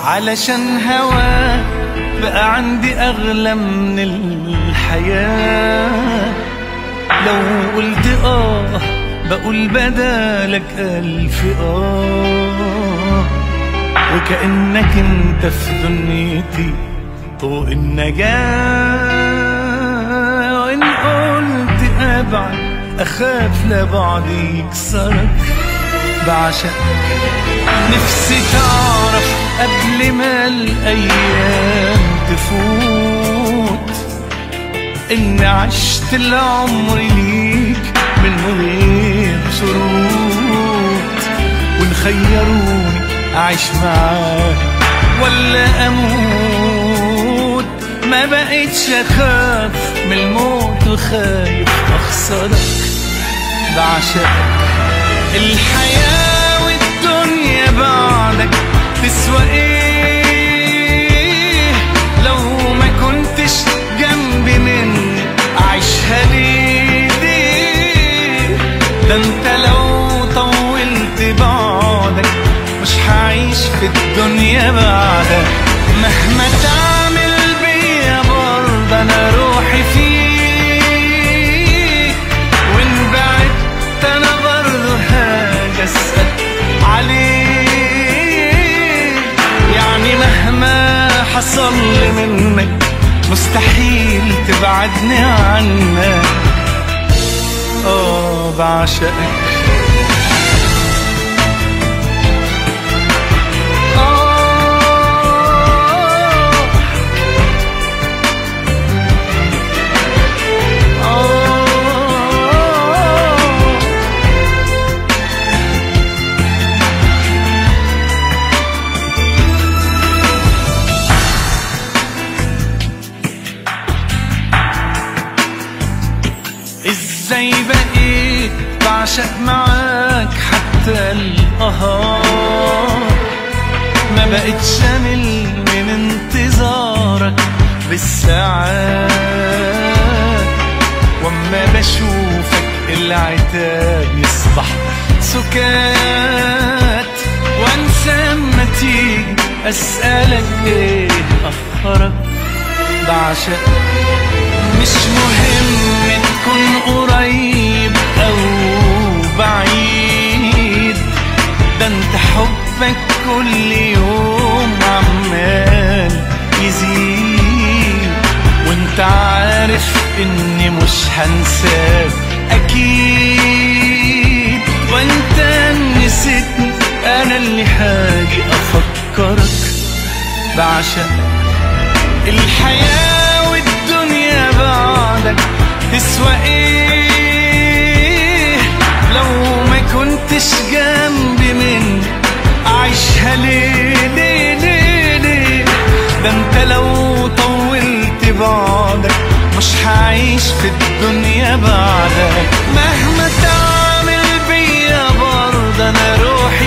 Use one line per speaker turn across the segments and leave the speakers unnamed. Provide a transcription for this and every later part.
علشان هواك بقى عندي أغلى من الحياة لو قلت آه بقول بدالك ألف آه وكأنك انت في دنيتي طوق النجاة وإن قلت أبعد أخاف لبعدي يكسرك بعشقك نفسي تعرف قبل ما الأيام تفوت إن عشت العمر ليك من غير شروط وإن خيروني أعيش معاك ولا أموت ما بقيتش أخاف من الموت وخايف أخسرك بعشقك الحياة والدنيا بعدك تسوى ايه لو ما كنتش جنبي مني أعيشها ليه ليه ده انت لو طولت بعدك مش هعيش في الدنيا بعدك مهما تعمل بيا برضه انا روحي فيك وان بعدت انا برضه هاجي اسال عليك يعني مهما حصل لي منك مستحيل تبعدني عنك اه بعشقك ازاي بقيت بعشق معاك حتى القهار ما بقتش امل من انتظارك بالساعات واما بشوفك العتاب يصبح سكات وانسى اما تيجي اسالك ايه اخرك بعشقك مش مهم تكون قريب او بعيد ده انت حبك كل يوم عمال يزيد وانت عارف اني مش هنساك اكيد وانت نسيتني انا اللي هاجي افكرك بعشقك الحياة والدنيا بعدك تسوى ايه لو ما كنتش جنبي من أعيشها ليه ليه ليه ليه ده انت لو طولت بعدك مش هعيش في الدنيا بعدك مهما تعمل بيا برضه انا روحي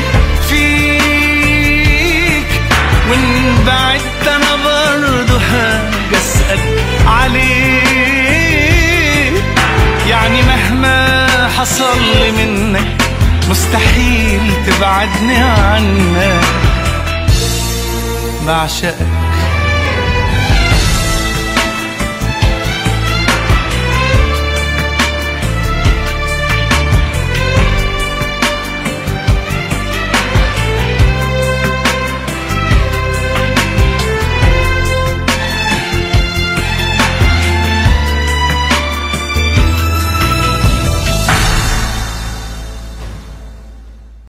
فيك وان بعدت انا برضه هاجي اسال عليك يعني مهما حصل لي منك مستحيل تبعدني عنك بعشقك